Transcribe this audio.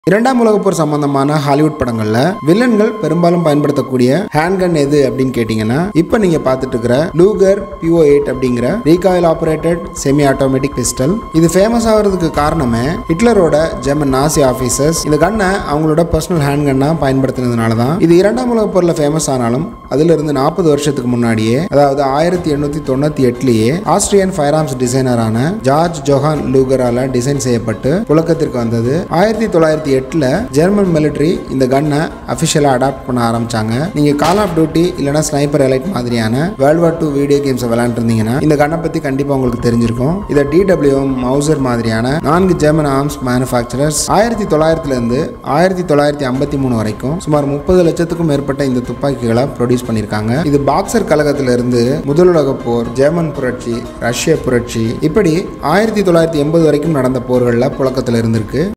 இரண்டாம் உலகப் போர் சம்பந்தமான ஹாலிவுட் படங்கள்ல வில்லன்கள் பெரும்பாலும் பயன்படுத்தக்கூடிய ஹேண்ட்கன் எது அப்படின்னு கேட்டிங்கன்னா இப்போ நீங்க பார்த்துட்டு இருக்கிற லூகர் பிஓ எயிட் அப்படிங்கிற recoil operated semi automatic pistol இது ஃபேமஸ் ஆகிறதுக்கு காரணமே ஹிட்லரோட ஜெர்மன் நாசி ஆஃபீஸர்ஸ் இந்த கன்னை அவங்களோட பர்சனல் ஹேண்ட்கன்னாக பயன்படுத்தினதுனால தான் இது இரண்டாம் உலகப் போரில் ஃபேமஸ் ஆனாலும் அதிலிருந்து நாற்பது வருஷத்துக்கு முன்னாடியே அதாவது ஆயிரத்தி எண்ணூற்றி தொண்ணூற்றி எட்டுலேயே ஆஸ்திரியன் ஃபயர் ஆர்ம்ஸ் டிசைனரான ஜார்ஜ் ஜொஹான் லூகரால டிசைன் செய்யப்பட்டு புழக்கத்திற்கு வந்தது ஆயிரத்தி தொள்ளாயிரத்தி எட்டில் ஜெர்மன் மிலிட்டரி இந்த கன்னை அஃபிஷியலாக அடாப்ட் பண்ண ஆரம்பிச்சாங்க நீங்கள் கால் ஆஃப் டியூட்டி இல்லைனா ஸ்னைப்பர் எலைட் மாதிரியான வேர்ல்ட் வார் டூ வீடியோ கேம்ஸை விளையாண்டுருந்தீங்கன்னா இந்த கன்னை பற்றி கண்டிப்பாக உங்களுக்கு தெரிஞ்சிருக்கும் இதை டிடபிள்யூஎம் மவுசர் மாதிரியான நான்கு ஜெர்மன் ஆர்ம்ஸ் மேனுஃபேக்சரர்ஸ் ஆயிரத்தி தொள்ளாயிரத்துலேருந்து ஆயிரத்தி தொள்ளாயிரத்தி ஐம்பத்தி மூணு வரைக்கும் சுமார் முப்பது லட்சத்துக்கும் மேற்பட்ட இந்த துப்பாக்கிகளை ப்ரொடியூஸ் பண்ணியிருக்காங்க இது பாக்ஸர் கழகத்திலிருந்து முதல் உலகப் போர் ஜெர்மன் புரட்சி ரஷ்ய புரட்சி இப்படி ஆயிரத்தி தொள்ளாயிரத்தி எண்பது வரைக்கும் நடந்த போர்களில் புழக்கத்தில் இருந்திருக்கு